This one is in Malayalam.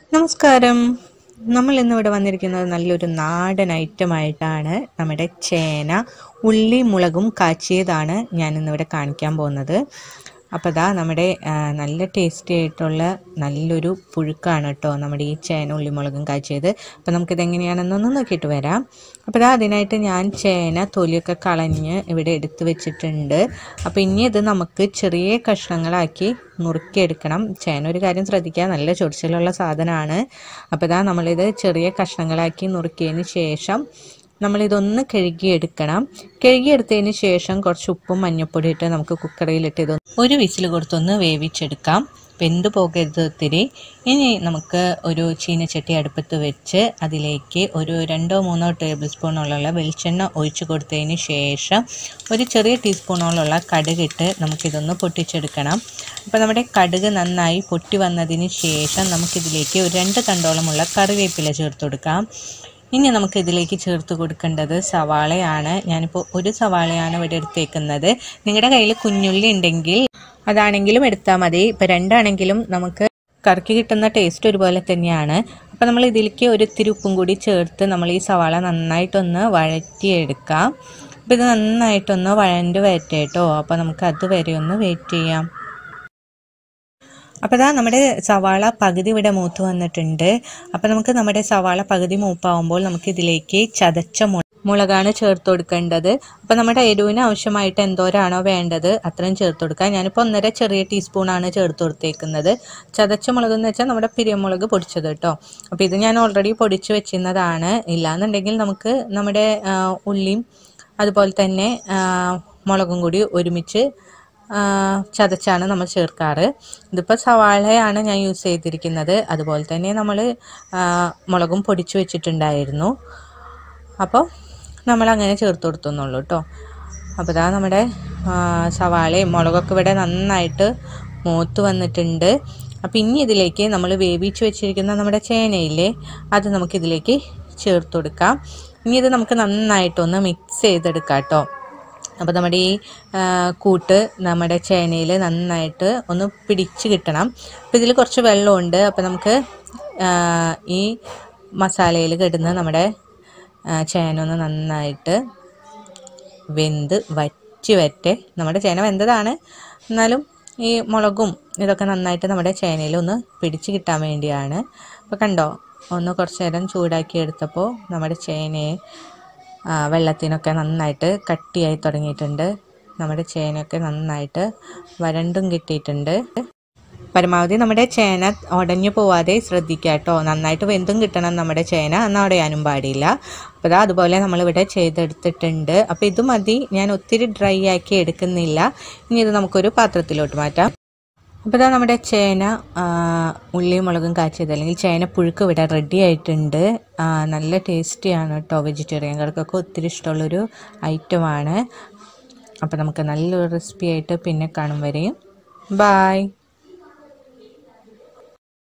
നമസ്കാരം നമ്മൾ ഇന്നിവിടെ വന്നിരിക്കുന്നത് നല്ലൊരു നാടൻ ഐറ്റമായിട്ടാണ് നമ്മുടെ ചേന ഉള്ളി മുളകും കാച്ചിയതാണ് ഞാൻ ഇന്നിവിടെ കാണിക്കാൻ പോകുന്നത് അപ്പോൾ ദാ നമ്മുടെ ആ, നല്ല ടേസ്റ്റി ആയിട്ടുള്ള നല്ലൊരു പുഴുക്കാണ് കേട്ടോ നമ്മുടെ ഈ ചേന ഉള്ളിമുളകും കാച്ചിയത് അപ്പോൾ നമുക്കിത് എങ്ങനെയാണെന്നൊന്ന് നോക്കിയിട്ട് വരാം അപ്പോൾ ദാ അതിനായിട്ട് ഞാൻ ചേന തൊലിയൊക്കെ കളഞ്ഞ് ഇവിടെ എടുത്ത് വെച്ചിട്ടുണ്ട് അപ്പോൾ ഇനി ഇത് നമുക്ക് ചെറിയ കഷ്ണങ്ങളാക്കി നുറുക്കിയെടുക്കണം ചേന ഒരു കാര്യം ശ്രദ്ധിക്കുക നല്ല ചൊറിച്ചിലുള്ള സാധനമാണ് അപ്പോൾ ഇതാ നമ്മളിത് ചെറിയ കഷ്ണങ്ങളാക്കി നുറുക്കിയതിന് ശേഷം നമ്മളിതൊന്ന് കഴുകിയെടുക്കണം കഴുകിയെടുത്തതിന് ശേഷം കുറച്ച് ഉപ്പും മഞ്ഞൾപ്പൊടി ഇട്ട് നമുക്ക് കുക്കറിയിലിട്ട് ഇതൊന്ന് ഒരു വിസിൽ കൊടുത്തൊന്ന് വേവിച്ചെടുക്കാം വെന്ത് പോകരുത് ഒത്തിരി ഇനി നമുക്ക് ഒരു ചീനച്ചട്ടി അടുപ്പത്ത് വെച്ച് അതിലേക്ക് ഒരു രണ്ടോ മൂന്നോ ടേബിൾ സ്പൂണോളമുള്ള വെളിച്ചെണ്ണ ഒഴിച്ചു കൊടുത്തതിന് ശേഷം ഒരു ചെറിയ ടീസ്പൂണോളമുള്ള കടുകിട്ട് നമുക്കിതൊന്ന് പൊട്ടിച്ചെടുക്കണം അപ്പോൾ നമ്മുടെ കടുക് നന്നായി പൊട്ടി വന്നതിന് ശേഷം നമുക്കിതിലേക്ക് ഒരു രണ്ട് തണ്ടോളമുള്ള കറിവേപ്പില ചേർത്ത് കൊടുക്കാം ഇനി നമുക്ക് ഇതിലേക്ക് ചേർത്ത് കൊടുക്കേണ്ടത് സവാളയാണ് ഞാനിപ്പോൾ ഒരു സവാളയാണ് ഇവിടെ എടുത്തേക്കുന്നത് നിങ്ങളുടെ കയ്യിൽ കുഞ്ഞുള്ളി ഉണ്ടെങ്കിൽ അതാണെങ്കിലും എടുത്താൽ മതി ഇപ്പം രണ്ടാണെങ്കിലും നമുക്ക് കറക്കി കിട്ടുന്ന ടേസ്റ്റ് ഒരുപോലെ തന്നെയാണ് അപ്പോൾ നമ്മൾ ഇതിലേക്ക് ഒരു ഇത്തിരി ഉപ്പും കൂടി ചേർത്ത് നമ്മൾ ഈ സവാള നന്നായിട്ടൊന്ന് വഴറ്റിയെടുക്കാം അപ്പോൾ ഇത് നന്നായിട്ടൊന്ന് വഴണ്ട് വരട്ടെട്ടോ അപ്പോൾ നമുക്ക് അതുവരെ ഒന്ന് വെയിറ്റ് ചെയ്യാം അപ്പോൾ ഇതാ നമ്മുടെ സവാള പകുതി ഇവിടെ മൂത്ത് വന്നിട്ടുണ്ട് അപ്പോൾ നമുക്ക് നമ്മുടെ സവാള പകുതി മൂപ്പാവുമ്പോൾ നമുക്ക് ഇതിലേക്ക് ചതച്ച മു മുളകാണ് ചേർത്ത് കൊടുക്കേണ്ടത് അപ്പോൾ നമ്മുടെ എരിവിന് ആവശ്യമായിട്ട് എന്തോരാണോ വേണ്ടത് അത്രയും ചേർത്ത് കൊടുക്കുക ഞാനിപ്പോൾ ഒന്നര ചെറിയ ടീസ്പൂണാണ് ചേർത്ത് കൊടുത്തേക്കുന്നത് ചതച്ച മുളക് എന്ന് വെച്ചാൽ നമ്മുടെ പിരിയമുളക് പൊടിച്ചത് കേട്ടോ അപ്പോൾ ഇത് ഞാൻ ഓൾറെഡി പൊടിച്ച് വെച്ചിരുന്നതാണ് ഇല്ലാന്നുണ്ടെങ്കിൽ നമുക്ക് നമ്മുടെ ആ, ഉള്ളിയും അതുപോലെ തന്നെ ആ, മുളകും കൂടി ഒരുമിച്ച് ആ, ചതച്ചാണ് നമ്മൾ ചേർക്കാറ് ഇതിപ്പോൾ സവാളയാണ് ഞാൻ യൂസ് ചെയ്തിരിക്കുന്നത് അതുപോലെ തന്നെ നമ്മൾ മുളകും പൊടിച്ചു വെച്ചിട്ടുണ്ടായിരുന്നു അപ്പോൾ നമ്മൾ അങ്ങനെ ചേർത്ത് കൊടുത്തുന്നുള്ളൂ കേട്ടോ അപ്പോൾ ഇതാ നമ്മുടെ ആ, സവാളയും മുളകൊക്കെ ഇവിടെ നന്നായിട്ട് മൂത്ത് വന്നിട്ടുണ്ട് അപ്പോൾ ഇനി ഇതിലേക്ക് നമ്മൾ വേവിച്ച് വെച്ചിരിക്കുന്ന നമ്മുടെ ചേനയില്ലേ അത് നമുക്കിതിലേക്ക് ചേർത്ത് കൊടുക്കാം ഇനി ഇത് നമുക്ക് നന്നായിട്ടൊന്ന് മിക്സ് ചെയ്തെടുക്കാം കേട്ടോ അപ്പോൾ നമ്മുടെ ഈ ആ, കൂട്ട് നമ്മുടെ ചേനയിൽ നന്നായിട്ട് ഒന്ന് പിടിച്ച് കിട്ടണം അപ്പോൾ ഇതിൽ കുറച്ച് വെള്ളമുണ്ട് അപ്പോൾ നമുക്ക് ആ, ഈ മസാലയിൽ കിടന്ന് നമ്മുടെ ആ, ചേന ഒന്ന് നന്നായിട്ട് വെന്ത് വറ്റി വരട്ടെ നമ്മുടെ ചേന വെന്തതാണ് എന്നാലും ഈ മുളകും ഇതൊക്കെ നന്നായിട്ട് നമ്മുടെ ചേനയിൽ ഒന്ന് പിടിച്ച് കിട്ടാൻ വേണ്ടിയാണ് അപ്പോൾ കണ്ടോ ഒന്ന് കുറച്ച് നേരം ചൂടാക്കി എടുത്തപ്പോൾ നമ്മുടെ ചേനയെ ആ, വെള്ളത്തിനൊക്കെ നന്നായിട്ട് കട്ടിയായി തുടങ്ങിയിട്ടുണ്ട് നമ്മുടെ ചേനയൊക്കെ നന്നായിട്ട് വരണ്ടും കിട്ടിയിട്ടുണ്ട് പരമാവധി നമ്മുടെ ചേന ഉടഞ്ഞു പോവാതെ ശ്രദ്ധിക്കുക കേട്ടോ നന്നായിട്ട് വെന്തും കിട്ടണം നമ്മുടെ ചേന എന്നാൽ ഉടയാനും പാടില്ല അപ്പോൾ ഇതാ അതുപോലെ നമ്മളിവിടെ ചെയ്തെടുത്തിട്ടുണ്ട് അപ്പോൾ ഇത് മതി ഞാൻ ഒത്തിരി ഡ്രൈ ആക്കി എടുക്കുന്നില്ല ഇനി ഇത് നമുക്കൊരു പാത്രത്തിലോട്ട് മാറ്റാം അപ്പോൾ ഇതാ നമ്മുടെ ചേന ആ, ഉള്ളിയും മുളകും കാച്ചിയത് അല്ലെങ്കിൽ ചേന പുഴുക്ക് ഇവിടെ റെഡി ആയിട്ടുണ്ട് ആ, നല്ല ടേസ്റ്റിയാണ് കേട്ടോ വെജിറ്റേറിയൻകാർക്കൊക്കെ ഒത്തിരി ഇഷ്ടമുള്ളൊരു ഐറ്റമാണ് അപ്പോൾ നമുക്ക് നല്ലൊരു റെസിപ്പി ആയിട്ട് പിന്നെ കാണും വരെയും ബായ്